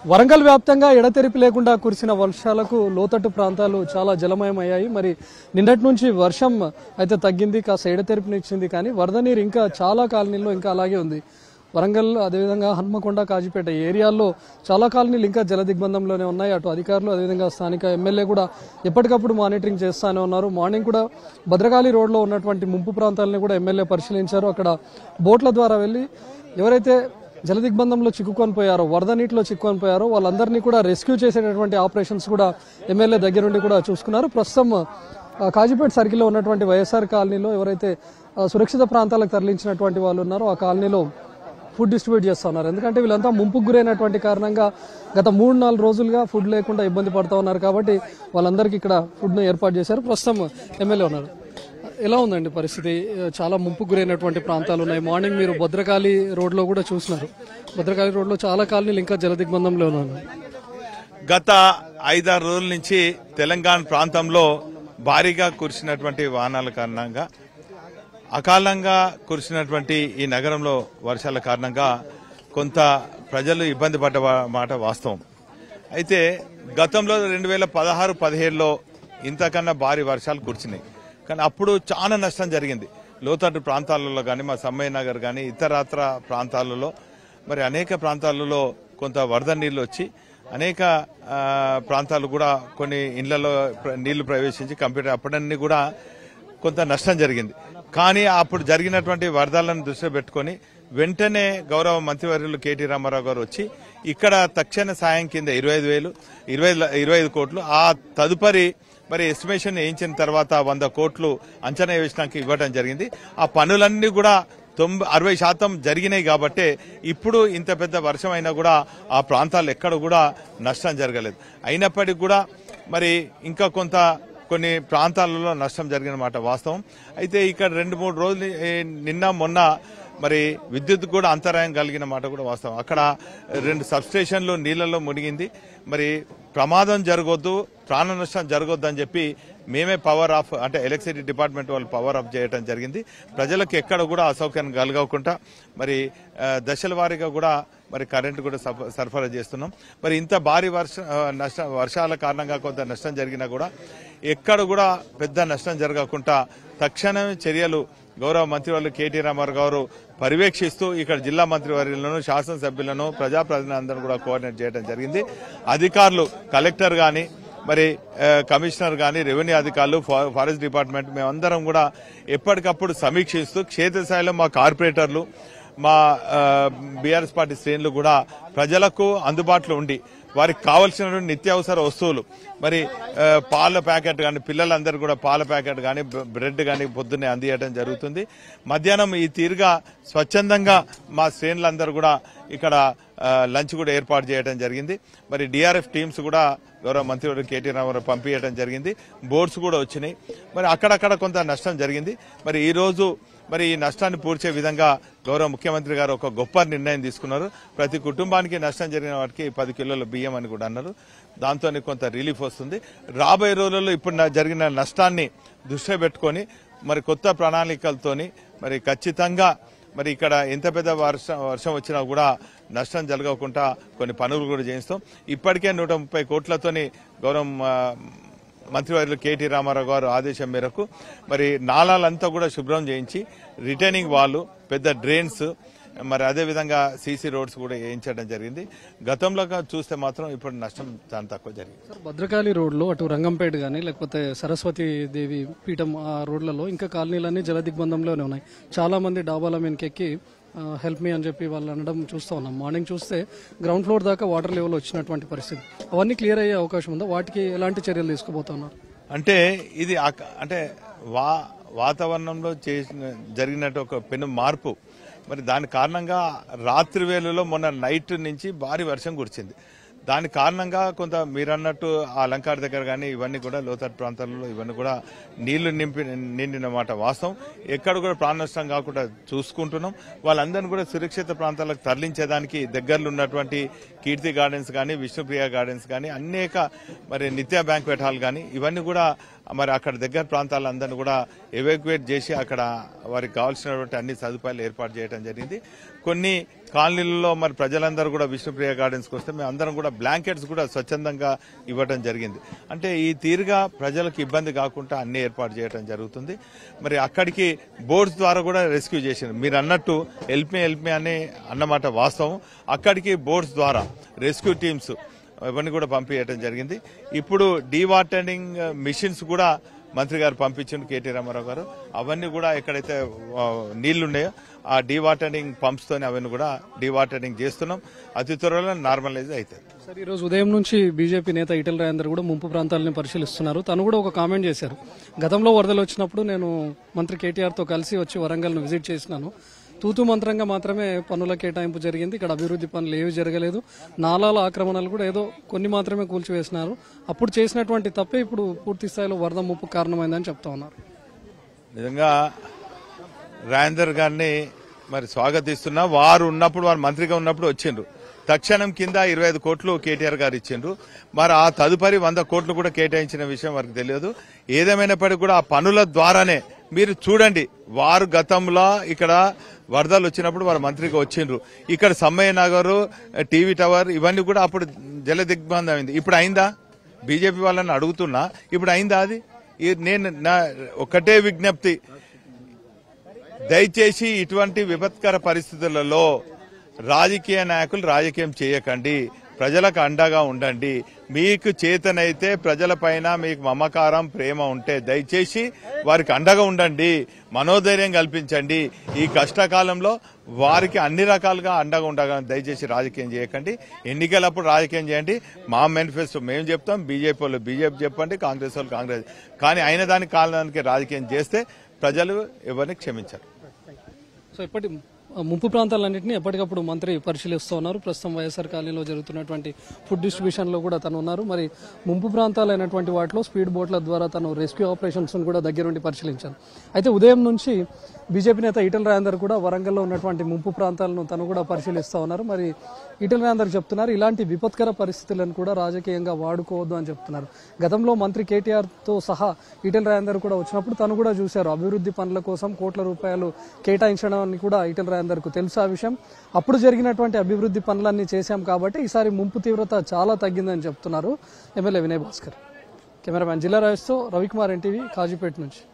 వరంగల్ వ్యాప్తంగా ఎడతెరిపి లేకుండా కురిసిన వర్షాలకు లోతట్టు ప్రాంతాలు చాలా జలమయమయ్యాయి మరి నిన్నటి నుంచి వర్షం అయితే తగ్గింది కాస్త ఎడతెరిపినిచ్చింది కానీ వరద నీరు ఇంకా చాలా కాలనీల్లో ఇంకా అలాగే ఉంది వరంగల్ అదేవిధంగా హన్మకొండ కాజీపేట ఈ ఏరియాల్లో చాలా కాలనీలు ఇంకా జల దిగ్బంధంలోనే ఉన్నాయి అటు అధికారులు అదేవిధంగా స్థానిక ఎమ్మెల్యే కూడా ఎప్పటికప్పుడు మానిటరింగ్ చేస్తానే ఉన్నారు మార్నింగ్ కూడా భద్రకాళి రోడ్లో ఉన్నటువంటి ముంపు ప్రాంతాలని కూడా ఎమ్మెల్యే పరిశీలించారు అక్కడ బోట్ల ద్వారా వెళ్ళి ఎవరైతే జల దిగ్బంధంలో చిక్కుకొని పోయారో వరద నీటిలో చిక్కుకొని పోయారో వాళ్ళందరినీ కూడా రెస్క్యూ చేసేటటువంటి ఆపరేషన్స్ కూడా ఎమ్మెల్యే దగ్గరుండి కూడా చూసుకున్నారు ప్రస్తుతం ఆ, కాజీపేట సర్కిల్లో ఉన్నటువంటి వైఎస్ఆర్ కాలనీలో ఎవరైతే ఆ, సురక్షిత ప్రాంతాలకు తరలించినటువంటి వాళ్ళు ఉన్నారో ఆ కాలనీలో ఫుడ్ డిస్ట్రిబ్యూట్ చేస్తా ఉన్నారు ఎందుకంటే వీళ్ళంతా ముంపుకు గురైనటువంటి కారణంగా గత మూడు నాలుగు రోజులుగా ఫుడ్ లేకుండా ఇబ్బంది పడుతూ ఉన్నారు కాబట్టి వాళ్ళందరికీ ఇక్కడ ఫుడ్ను ఏర్పాటు చేశారు ప్రస్తుతం ఎమ్మెల్యే ఉన్నారు ఎలా ఉందండి పరిస్థితి చాలా ముంపుకు గురైనటువంటి ప్రాంతాలు ఉన్నాయి మార్నింగ్ మీరు భద్రకాళి రోడ్లో కూడా చూసినారు భద్రకాళి రోడ్లో చాలా కాలనీలు ఇంకా జల దిగ్బంధంలో ఉన్నాయి గత ఐదారు రోజుల నుంచి తెలంగాణ ప్రాంతంలో భారీగా కురిసినటువంటి వాహనాల కారణంగా అకాలంగా కురిసినటువంటి ఈ నగరంలో వర్షాల కారణంగా కొంత ప్రజలు ఇబ్బంది పడ్డ వా- మాట వాస్తవం అయితే గతంలో రెండు వేల పదహారు పదిహేడులో ఇంతకన్నా భారీ వర్షాలు కురిసినాయి కానీ అప్పుడు చాలా నష్టం జరిగింది లోతట్టు ప్రాంతాలలో కానీ మా సమ్మయ్య నగర్ కానీ ఇతరత్ర ప్రాంతాలలో మరి అనేక ప్రాంతాలలో కొంత వరద నీళ్లు వచ్చి అనేక ఆ, ప్రాంతాలు కూడా కొన్ని ఇళ్లలో ప్ర- నీళ్లు ప్రవేశించి కంప్యూటర్ అప్పుడన్నీ కూడా కొంత నష్టం జరిగింది కానీ అప్పుడు జరిగినటువంటి వరదలను దృష్టిలో పెట్టుకొని వెంటనే గౌరవ మంత్రివర్యులు కేటీ రామారావు గారు వచ్చి ఇక్కడ తక్షణ సాయం కింద ఇరవై ఐదు వేలు ఇరవై ఇరవై ఐదు కోట్లు ఆ తదుపరి మరి ఎస్టిమేషన్ వేయించిన తర్వాత వంద కోట్లు అంచనా వేసినాక ఇవ్వడం జరిగింది ఆ పనులన్నీ కూడా తొంభై అరవై శాతం జరిగినాయి కాబట్టే ఇప్పుడు ఇంత పెద్ద వర్షం అయినా కూడా ఆ ప్రాంతాలు ఎక్కడ కూడా నష్టం జరగలేదు అయినప్పటికీ కూడా మరి ఇంకా కొంత కొన్ని ప్రాంతాలలో నష్టం జరిగిన మాట వాస్తవం అయితే ఇక్కడ రెండు మూడు రోజులు ఏ, నిన్న మొన్న మరి విద్యుత్ కూడా అంతరాయం కలిగిన మాట కూడా వాస్తవం అక్కడ రెండు సబ్స్టేషన్లు నీళ్లలో మునిగింది మరి ప్రమాదం జరగొద్దు ప్రాణ నష్టం జరగొద్దు అని చెప్పి మేమే పవర్ ఆఫ్ అంటే ఎలక్ట్రిసిటీ డిపార్ట్మెంట్ వాళ్ళు పవర్ ఆఫ్ చేయడం జరిగింది ప్రజలకు ఎక్కడ కూడా అసౌకర్యం కలగకుండా మరి ఆ, దశల వారీగా కూడా మరి కరెంటు కూడా సఫ- సరఫరా చేస్తున్నాం మరి ఇంత భారీ వర్ష ఆ, నష్ట వర్షాల కారణంగా కొంత నష్టం జరిగినా కూడా ఎక్కడ కూడా పెద్ద నష్టం జరగకుండా తక్షణమే చర్యలు గౌరవ మంత్రివర్యులు కేటీ రామారావు గారు పర్యవేక్షిస్తూ ఇక్కడ జిల్లా మంత్రివర్యులను శాసనసభ్యులను ప్రజాప్రతినిధులందరూ కూడా కోఆర్డినేట్ చేయడం జరిగింది అధికారులు కలెక్టర్ గాని మరి ఆ, కమిషనర్ గాని రెవెన్యూ అధికారులు ఫా- ఫారెస్ట్ డిపార్ట్మెంట్ మేమందరం కూడా ఎప్పటికప్పుడు సమీక్షిస్తూ క్షేత్రస్థాయిలో మా కార్పొరేటర్లు మా బీఆర్ఎస్ పార్టీ శ్రేణులు కూడా ప్రజలకు అందుబాటులో ఉండి వారికి కావలసినటువంటి నిత్యావసర వస్తువులు మరి ఆ, పాల ప్యాకెట్ కానీ పిల్లలందరూ కూడా పాల ప్యాకెట్ కానీ బ్రె- బ్రెడ్ కానీ పొద్దున్నే అందియడం జరుగుతుంది మధ్యాహ్నం ఈ తీరుగా స్వచ్ఛందంగా మా శ్రేణులందరూ కూడా ఇక్కడ ఆ, లంచ్ కూడా ఏర్పాటు చేయడం జరిగింది మరి డిఆర్ఎఫ్ టీమ్స్ కూడా గౌరవ మంత్రివర్గ కేటీ రామారావు పంపించడం జరిగింది బోర్డ్స్ కూడా వచ్చినాయి మరి అక్కడక్కడ కొంత నష్టం జరిగింది మరి ఈ రోజు మరి ఈ నష్టాన్ని పూడ్చే విధంగా గౌరవ ముఖ్యమంత్రి గారు ఒక గొప్ప నిర్ణయం తీసుకున్నారు ప్రతి కుటుంబానికి నష్టం జరిగిన వాటికి పది కిలోల బియ్యం అని కూడా అన్నారు దాంతో కొంత రిలీఫ్ వస్తుంది రాబోయే రోజుల్లో ఇప్పుడు నా- జరిగిన నష్టాన్ని దృష్టిలో పెట్టుకొని మరి కొత్త ప్రణాళికలతోని మరి ఖచ్చితంగా మరి ఇక్కడ ఎంత పెద్ద వర్షం వర్షం వచ్చినా కూడా నష్టం జరగకుండా కొన్ని పనులు కూడా చేయిస్తాం ఇప్పటికే నూట ముప్పై కోట్లతోని గౌరవం ఆ, మంత్రివర్యులు కేటీ రామారావు గారు ఆదేశం మేరకు మరి నాలాలంతా కూడా శుభ్రం చేయించి రిటైనింగ్ వాళ్ళు పెద్ద డ్రైన్స్ మరి అదే విధంగా సీసీ రోడ్స్ కూడా వేయించడం జరిగింది గతంలో చూస్తే మాత్రం ఇప్పుడు నష్టం చాలా తక్కువ జరిగింది సార్ భద్రకాళి రోడ్లో అటు రంగంపేట కానీ లేకపోతే సరస్వతి దేవి పీఠం ఆ రోడ్లలో ఇంకా కాలనీలన్నీ జల దిగ్బంధంలోనే ఉన్నాయి చాలా మంది డాబాల మీదకి ఎక్కి హెల్ప్ మీ అని చెప్పి వాళ్ళు అనడం చూస్తూ ఉన్నాం మార్నింగ్ చూస్తే గ్రౌండ్ ఫ్లోర్ దాకా వాటర్ లెవెల్ వచ్చినటువంటి పరిస్థితి అవన్నీ క్లియర్ అయ్యే అవకాశం ఉందా వాటికి ఎలాంటి చర్యలు తీసుకుపోతున్నారు అంటే ఇది అక- అంటే వా వాతావరణంలో చేసిన జరిగినట్టు ఒక పెను మార్పు మరి దాని కారణంగా రాత్రి వేళలో మొన్న నైట్ నుంచి భారీ వర్షం కురిచింది దాని కారణంగా కొంత మీరన్నట్టు ఆ అలంకార దగ్గర కానీ ఇవన్నీ కూడా లోతట్టు ప్రాంతాలలో ఇవన్నీ కూడా నీళ్లు నింపి నిండిన మాట వాస్తవం ఎక్కడ కూడా ప్రాణ నష్టం కాకుండా చూసుకుంటున్నాం వాళ్ళందరినీ కూడా సురక్షిత ప్రాంతాలకు తరలించేదానికి దగ్గరలో ఉన్నటువంటి కీర్తి గార్డెన్స్ కానీ విష్ణుప్రియ గార్డెన్స్ కానీ అనేక మరి నిత్య బ్యాంక్వెట్ హాల్ కానీ ఇవన్నీ కూడా మరి అక్కడ దగ్గర ప్రాంతాలందరినీ కూడా ఎవాక్యుయేట్ చేసి అక్కడ వారికి కావాల్సినటువంటి అన్ని సదుపాయాలు ఏర్పాటు చేయడం జరిగింది కొన్ని కాలనీలలో మరి ప్రజలందరూ కూడా విష్ణుప్రియ గార్డెన్స్కి వస్తే మేము అందరం కూడా బ్లాంకెట్స్ కూడా స్వచ్ఛందంగా ఇవ్వడం జరిగింది అంటే ఈ తీరుగా ప్రజలకు ఇబ్బంది కాకుండా అన్ని ఏర్పాటు చేయడం జరుగుతుంది మరి అక్కడికి బోర్డ్స్ ద్వారా కూడా రెస్క్యూ చేసింది మీరు అన్నట్టు హెల్ప్ మీ హెల్ప్ మీ అని అన్నమాట వాస్తవం అక్కడికి బోర్డ్స్ ద్వారా రెస్క్యూ టీమ్స్ ఇవన్నీ కూడా పంపించడం జరిగింది ఇప్పుడు డీవాటరింగ్ మిషన్స్ కూడా మంత్రి గారు పంపించిండు కేటీ రామారావు గారు అవన్నీ కూడా ఎక్కడైతే ఆ, నీళ్లు ఉన్నాయో ఆ డీవాటరింగ్ పంప్స్ తోని అవన్నీ కూడా డీవాటరింగ్ చేస్తున్నాం అతి త్వరలో నార్మలైజ్ అవుతుంది సార్ ఈ రోజు ఉదయం నుంచి బీజేపీ నేత ఈటెల రాజేందర్ కూడా ముంపు ప్రాంతాలను పరిశీలిస్తున్నారు తను కూడా ఒక కామెంట్ చేశారు గతంలో వరదలు వచ్చినప్పుడు నేను మంత్రి కేటీఆర్ తో కలిసి వచ్చి వరంగల్ ను విజిట్ చేసినాను తూతు మంత్రంగా మాత్రమే పనుల కేటాయింపు జరిగింది ఇక్కడ అభివృద్ధి పనులు ఏవి జరగలేదు నాలాల ఆక్రమణలు కూడా ఏదో కొన్ని మాత్రమే కూల్చివేసినారు అప్పుడు చేసినటువంటి తప్పే ఇప్పుడు పూర్తి స్థాయిలో వరద ముప్పు కారణమైందని చెప్తా ఉన్నారు నిజంగా రాజేందర్ గారిని మరి స్వాగతిస్తున్నా వారు ఉన్నప్పుడు వారు మంత్రిగా ఉన్నప్పుడు వచ్చిండ్రు తక్షణం కింద ఇరవై ఐదు కోట్లు కేటీఆర్ గారు ఇచ్చిండ్రు మరి ఆ తదుపరి వంద కోట్లు కూడా కేటాయించిన విషయం వారికి తెలియదు ఏదేమైనప్పటికీ కూడా ఆ పనుల ద్వారానే మీరు చూడండి వారు గతంలో ఇక్కడ వరదలు వచ్చినప్పుడు వారు మంత్రిగా వచ్చిండ్రు ఇక్కడ సమ్మయ్య నగర్ టీవీ టవర్ ఇవన్నీ కూడా అప్పుడు జల దిగ్బంధం అయింది ఇప్పుడు అయిందా బీజేపీ వాళ్ళని అడుగుతున్నా ఇప్పుడు అయిందా అది ఈ- నేను నా ఒకటే విజ్ఞప్తి దయచేసి ఇటువంటి విపత్కర పరిస్థితులలో రాజకీయ నాయకులు రాజకీయం చేయకండి ప్రజలకు అండగా ఉండండి మీకు చేతనైతే ప్రజలపైన మీకు మమకారం ప్రేమ ఉంటే దయచేసి వారికి అండగా ఉండండి మనోధైర్యం కల్పించండి ఈ కష్టకాలంలో వారికి అన్ని రకాలుగా అండగా ఉండగా దయచేసి రాజకీయం చేయకండి ఎన్నికలప్పుడు రాజకీయం చేయండి మా మేనిఫెస్టో మేము చెప్తాం బీజేపీ వాళ్ళు బీజేపీ చెప్పండి కాంగ్రెస్ వాళ్ళు కాంగ్రెస్ కానీ అయిన దానికి కాలడానికి రాజకీయం చేస్తే ప్రజలు ఎవరిని క్షమించరు సో ఇప్పటి ముంపు ప్రాంతాలన్నింటినీ ఎప్పటికప్పుడు మంత్రి పరిశీలిస్తూ ఉన్నారు ప్రస్తుతం వైఎస్ఆర్ కాలనీలో జరుగుతున్నటువంటి ఫుడ్ డిస్ట్రిబ్యూషన్ లో కూడా తను ఉన్నారు మరి ముంపు ప్రాంతాలైనటువంటి వాటిలో స్పీడ్ బోట్ల ద్వారా తను రెస్క్యూ ఆపరేషన్స్ కూడా దగ్గరుండి పరిశీలించారు అయితే ఉదయం నుంచి బీజేపీ నేత ఈటల రాజేందర్ కూడా వరంగల్లో ఉన్నటువంటి ముంపు ప్రాంతాలను తను కూడా పరిశీలిస్తూ ఉన్నారు మరి ఈటల రాజేందర్ చెప్తున్నారు ఇలాంటి విపత్కర పరిస్థితులను కూడా రాజకీయంగా వాడుకోవద్దు అని చెప్తున్నారు గతంలో మంత్రి కేటీఆర్ తో సహా ఈటల రాజేందర్ కూడా వచ్చినప్పుడు తను కూడా చూశారు అభివృద్ధి పనుల కోసం కోట్ల రూపాయలు కేటాయించడం అని కూడా ఈటల రాజేందర్ కు తెలుసు ఆ విషయం అప్పుడు జరిగినటువంటి అభివృద్ధి పనులన్నీ చేశాం కాబట్టి ఈసారి ముంపు తీవ్రత చాలా తగ్గిందని చెప్తున్నారు ఎమ్మెల్యే వినయ్ భాస్కర్ కెమెరామ్యాన్ జిల్లా రాజుతో రవికుమార్ ఎన్టీవీ కాజీపేట నుంచి